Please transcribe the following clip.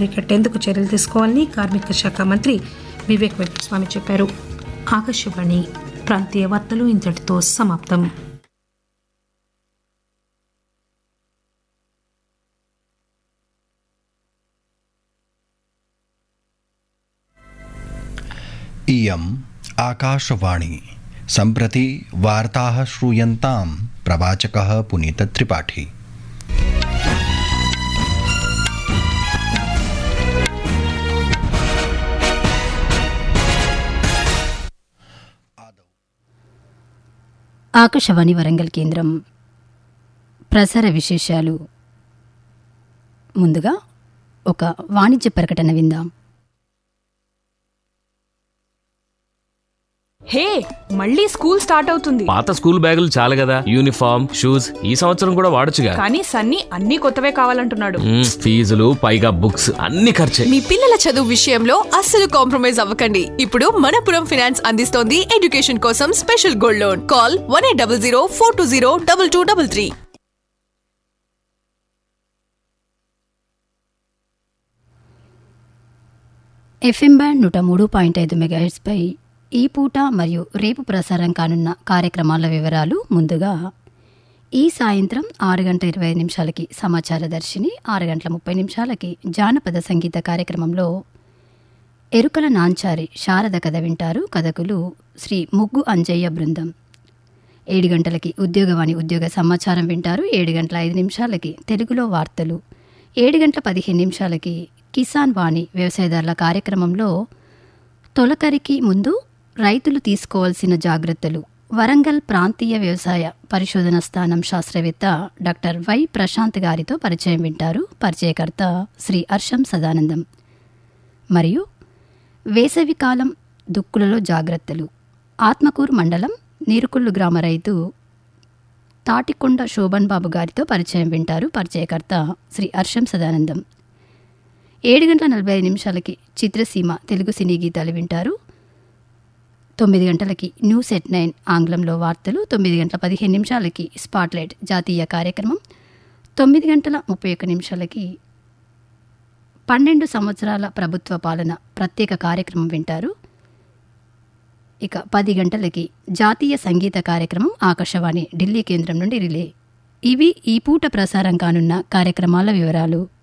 అరికట్టేందుకు చర్యలు తీసుకోవాలని కార్మిక శాఖ మంత్రి వివేక్ వెంకటస్వామి చెప్పారు ఆకాశవాణి ప్రాంతీయ వార్తలు ఇంతటితో సమాప్తం इयम् आकाशवाणी सम्प्रति वार्ताः श्रूयन्तां प्रवाचकः पुनीतत्रिपाठी ఆకాశవాణి వరంగల్ కేంద్రం ప్రసార విశేషాలు ముందుగా ఒక వాణిజ్య ప్రకటన విందాం హే మళ్ళీ స్కూల్ స్టార్ట్ అవుతుంది పాత స్కూల్ బ్యాగులు చాలు కదా యూనిఫామ్ షూస్ ఈ సంవత్సరం కూడా వాడొచ్చుగా కానీ సన్నీ అన్ని కొత్తవే కావాలంటున్నాడు మ్మ్, ఫీజులు పైగా బుక్స్ అన్ని ఖర్చే మీ పిల్లల చదువు విషయంలో అస్సలు కాంప్రమైజ్ అవ్వకండి ఇప్పుడు మనపురం ఫైనాన్స్ అందిస్తోంది ఎడ్యుకేషన్ కోసం special gold loan call one eight double zero four two zero double two double three FM band నూట మూడు పాయింట్ ఐదు మెగాహెట్స్పై ఈ పూట మరియు రేపు ప్రసారం కానున్న కార్యక్రమాల వివరాలు ముందుగా ఈ సాయంత్రం ఆరు గంటల ఇరవై ఐదు నిమిషాలకి సమాచార దర్శిని ఆరు గంటల ముప్పై నిమిషాలకి జానపద సంగీత కార్యక్రమంలో ఎరుకల నాంచారి శారద కథ వింటారు కథకులు శ్రీ ముగ్గు అంజయ్య బృందం ఏడు గంటలకి ఉద్యోగవాణి ఉద్యోగ సమాచారం వింటారు ఏడు గంటల ఐదు నిమిషాలకి తెలుగులో వార్తలు ఏడు గంటల పదిహేను నిమిషాలకి కిసాన్ వాణి వ్యవసాయదారుల కార్యక్రమంలో తొలకరికి ముందు రైతులు తీసుకోవాల్సిన జాగ్రత్తలు వరంగల్ ప్రాంతీయ వ్యవసాయ పరిశోధన స్థానం శాస్త్రవేత్త డాక్టర్ వై ప్రశాంత్ గారితో పరిచయం వింటారు పరిచయకర్త శ్రీ హర్షం సదానందం మరియు వేసవికాలం దుక్కులలో జాగ్రత్తలు ఆత్మకూరు మండలం నీరుకుళ్ళు గ్రామ రైతు తాటికొండ శోభన్ బాబు గారితో పరిచయం వింటారు పరిచయకర్త శ్రీ హర్షం సదానందం ఏడు గంటల నలభై ఐదు నిమిషాలకి చిత్రసీమ తెలుగు సినీ గీతాలు వింటారు తొమ్మిది గంటలకి న్యూస్ ఎట్ నైన్ ఆంగ్లంలో వార్తలు తొమ్మిది గంటల పదిహేను నిమిషాలకి స్పాట్లైట్ జాతీయ కార్యక్రమం తొమ్మిది గంటల ముప్పై ఒక్క నిమిషాలకి పన్నెండు సంవత్సరాల ప్రభుత్వ పాలన ప్రత్యేక కార్యక్రమం వింటారు ఇక పది గంటలకి జాతీయ సంగీత కార్యక్రమం ఆకాశవాణి ఢిల్లీ కేంద్రం నుండి రిలే ఇవి ఈ పూట ప్రసారం కానున్న కార్యక్రమాల వివరాలు